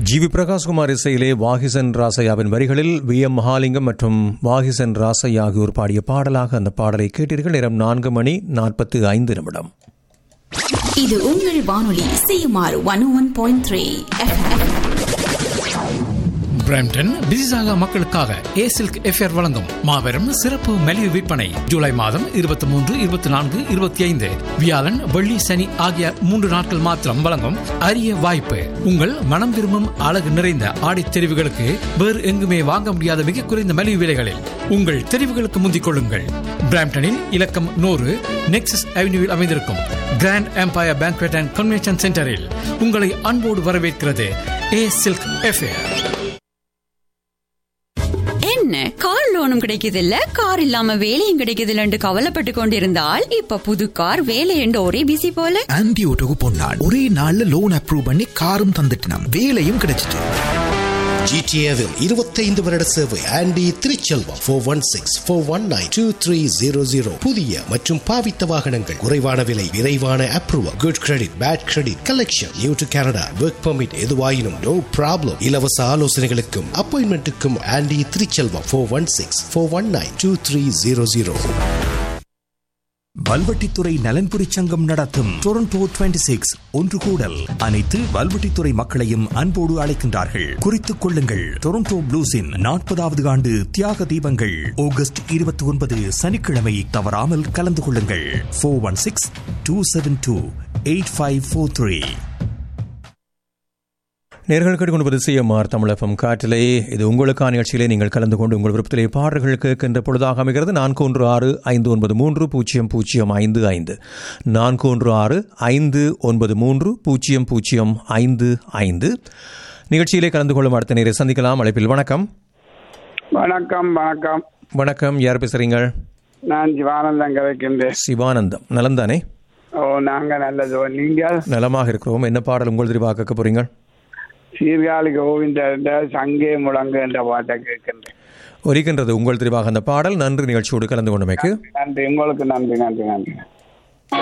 G V Prakashkumar இசையிலே வாகிசன் ராசையாவின் வரிகளில் வி எம் மகாலிங்கம் மற்றும் வாகிசன் ராசையா ஆகியோர் பாடிய பாடலாக அந்த பாடலை கேட்டீர்கள் நேரம் நான்கு மணி நாற்பத்தி ஐந்து நிமிடம் இது உங்கள் வானொலி CMR one one point three Brampton Mississauga மக்களுக்காக ஏ சில்க் எஃப்ஆர் வழங்கும் மாபெரும் சிறப்பு மலிவு விற்பனை ஜூலை மாதம் இருபத்தி மூன்று இருபத்தி நான்கு இருபத்தி ஐந்து வியாழன் வெள்ளி சனி ஆகிய மூன்று நாட்கள் மாத்திரம் வழங்கும் அரிய வாய்ப்பு உங்கள் மனம் விரும்பும் அழகு நிறைந்த ஆடை தெரிவுகளுக்கு வேறு எங்குமே வாங்க முடியாத மிக குறைந்த மலிவு விலைகளில் உங்கள் தெரிவுகளுக்கு முந்திக் கொள்ளுங்கள் பிராம்டனில் இலக்கம் நூறு நெக்ஸஸ் அவென்யூவில் அமைந்திருக்கும் grand empire banquet and convention சென்டரில் உங்களை அன்போடு வரவேற்கிறது ஏ சில்க் எஃப்ஏர் என்ன கார் லோனும் கிடைக்குது இல்ல கார் இல்லாம வேலையும் கிடைக்குது இல்லன்னு கவலைப்பட்டு கொண்டிருந்தால் இப்ப புது கார் வேலை என்று ஒரே பிசி போல ஆன்டி ஓட்டோக்கு பொன்னாள் ஒரே நாள்ல லோன் அப்ரூவ் பண்ணி காரும் தந்துட்டினாம் வேலையும் கிடைச்சிட்டு ஜிடிஏவில் இருபத்தைந்து வருட சேவை Andy Thiruchelvam four one six four one nine two three zero zero புதிய மற்றும் பாவித்த வாகனங்கள் குறைவான விலை விரைவான approval good credit bad credit collection new to Canada work permit எதுவாயினும் நோ ப்ராப்ளம் இலவச ஆலோசனைகளுக்கும் அப்பாயின்மெண்ட்டுக்கும் Andy Thiruchelvam four one six four one nine two three zero zero Valvettithurai நலன்புரி சங்கம் நடத்தும் டொரண்டோ 26 சிக்ஸ் ஒன்று கூடல் அனைத்து வல்வெட்டித்துறை மக்களையும் அன்போடு அழைக்கின்றார்கள் குறித்துக் கொள்ளுங்கள் டொரண்டோ ப்ளூஸின் நாற்பதாவது ஆண்டு தியாக தீபங்கள் ஆகஸ்ட் இருபத்தி ஒன்பது சனிக்கிழமை தவறாமல் கலந்து கொள்ளுங்கள் four one six two seven two eight five four three நேர்கள் கேட்டுக்கொண்டு சிஎம்ஆர் தமிழகம் காற்றிலே இது உங்களுக்கான நிகழ்ச்சியிலே நீங்கள் கலந்து கொண்டு உங்கள் விருப்பத்திலே பாடல்கள் கேட்கின்ற பொழுதாக அமைகிறது நான்கு ஒன்று ஆறு ஐந்து ஒன்பது மூன்று பூஜ்ஜியம் பூஜ்ஜியம் ஐந்து ஐந்து நான்கு ஒன்று ஆறு ஐந்து ஒன்பது மூன்று பூஜ்ஜியம் பூஜ்ஜியம் ஐந்து ஐந்து நிகழ்ச்சியிலே கலந்து கொள்ளும் அடுத்த நேரை சந்திக்கலாம் அழைப்பில் வணக்கம் வணக்கம் வணக்கம் வணக்கம் யார் பேசுறீங்க நான் சிவானந்தம் கதைக்கின்றேன் சிவானந்தம் நலந்தானே ஓ நாங்க நல்லதோ நீங்கள் நலமாக இருக்கிறோம் என்ன பாடல் உங்கள் தெரிவாக கேட்க போறீங்க சீர்காழி கோவிந்த சங்கே முழங்கு என்ற பாட்டை கேட்கின்றேன் ஒலிக்கின்றது உங்கள் தெரிவாக அந்த பாடல் நன்றி நிகழ்ச்சியோடு கலந்து கொண்டமைக்கு நன்றி உங்களுக்கு நன்றி நன்றி நன்றி